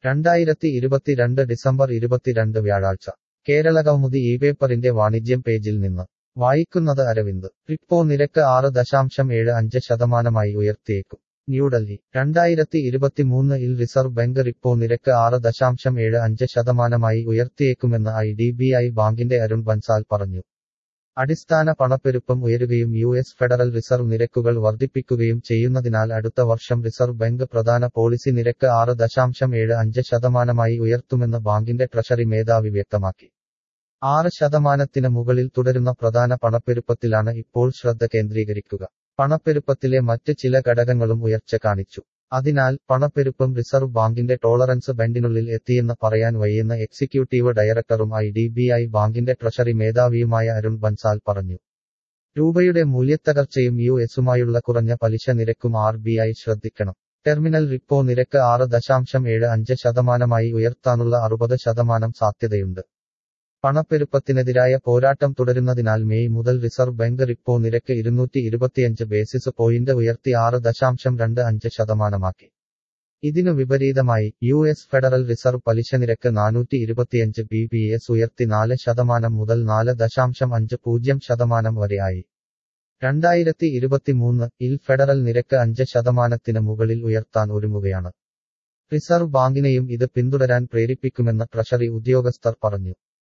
രണ്ടായിരത്തി ഇരുപത്തിരണ്ട് ഡിസംബർ ഇരുപത്തിരണ്ട് വ്യാഴാഴ്ച കേരള കൗമുദി ഈ പേപ്പറിന്റെ വാണിജ്യം പേജിൽ നിന്ന് വായിക്കുന്നത് അരവിന്ദ് റിപ്പോ നിരക്ക് ആറ് ദശാംശം ഏഴ് അഞ്ച് ശതമാനമായി ഉയർത്തിയേക്കും ന്യൂഡൽഹി രണ്ടായിരത്തി ഇരുപത്തിമൂന്ന് ഇൽ റിസർവ് ബാങ്ക് റിപ്പോ നിരക്ക് ആറ് ദശാംശം ഏഴ് അഞ്ച് ശതമാനമായി ഉയർത്തിയേക്കുമെന്ന് ഐ ഡി ബി ഐ ബാങ്കിന്റെ അരുൺ ബൻസാൽ പറഞ്ഞു അടിസ്ഥാന പണപ്പെരുപ്പം ഉയരുകയും യു എസ് ഫെഡറൽ റിസർവ് നിരക്കുകൾ വർദ്ധിപ്പിക്കുകയും ചെയ്യുന്നതിനാൽ അടുത്ത വർഷം റിസർവ് ബാങ്ക് പ്രധാന പോളിസി നിരക്ക് ആറ് ദശാംശം ഏഴ് അഞ്ച് ശതമാനമായി ഉയർത്തുമെന്ന് ബാങ്കിന്റെ ട്രഷറി മേധാവി വ്യക്തമാക്കി ആറ് ശതമാനത്തിന് മുകളിൽ തുടരുന്ന പ്രധാന പണപ്പെരുപ്പത്തിലാണ് ഇപ്പോൾ ശ്രദ്ധ കേന്ദ്രീകരിക്കുക പണപ്പെരുപ്പത്തിലെ മറ്റ് ചില ഘടകങ്ങളും ഉയർച്ച കാണിച്ചു അതിനാൽ പണപ്പെരുപ്പം റിസർവ് ബാങ്കിന്റെ ടോളറൻസ് ബൻഡിനുള്ളിൽ എത്തിയെന്ന് പറയാൻ വയ്യെന്ന് എക്സിക്യൂട്ടീവ് ഡയറക്ടറും ഐ ഡി ബി ഐ ബാങ്കിന്റെ ട്രഷറി മേധാവിയുമായ അരുൺ ബൻസാൽ പറഞ്ഞു രൂപയുടെ മൂല്യത്തകർച്ചയും യു എസുമായുള്ള കുറഞ്ഞ പലിശ നിരക്കും ആർ ബി ഐ ശ്രദ്ധിക്കണം ടെർമിനൽ റിപ്പോ നിരക്ക് ആറ് ദശാംശം ഏഴ് അഞ്ച് ശതമാനമായി ഉയർത്താനുള്ള അറുപത് ശതമാനം സാധ്യതയുണ്ട് പണപ്പെരുപ്പത്തിനെതിരായ പോരാട്ടം തുടരുന്നതിനാൽ മെയ് മുതൽ റിസർവ് ബാങ്ക് റിപ്പോ നിരക്ക് ഇരുന്നൂറ്റി ഇരുപത്തിയഞ്ച് ബേസിസ് പോയിന്റ് ഉയർത്തി ആറ് ദശാംശം രണ്ട് അഞ്ച് ശതമാനമാക്കി ഇതിനു വിപരീതമായി യു എസ് ഫെഡറൽ റിസർവ് പലിശ നിരക്ക് നാനൂറ്റി ഇരുപത്തിയഞ്ച് ബി ബി എസ് ഉയർത്തി നാല് ശതമാനം മുതൽ നാല് ദശാംശം അഞ്ച് പൂജ്യം ശതമാനം വരെയായി രണ്ടായിരത്തി ഇരുപത്തിമൂന്ന് ഇൽ ഫെഡറൽ നിരക്ക് അഞ്ച് ശതമാനത്തിന് മുകളിൽ ഉയർത്താൻ ഒരുങ്ങുകയാണ് റിസർവ് ബാങ്കിനെയും ഇത് പിന്തുടരാൻ പ്രേരിപ്പിക്കുമെന്ന് ട്രഷറി ഉദ്യോഗസ്ഥർ പറഞ്ഞു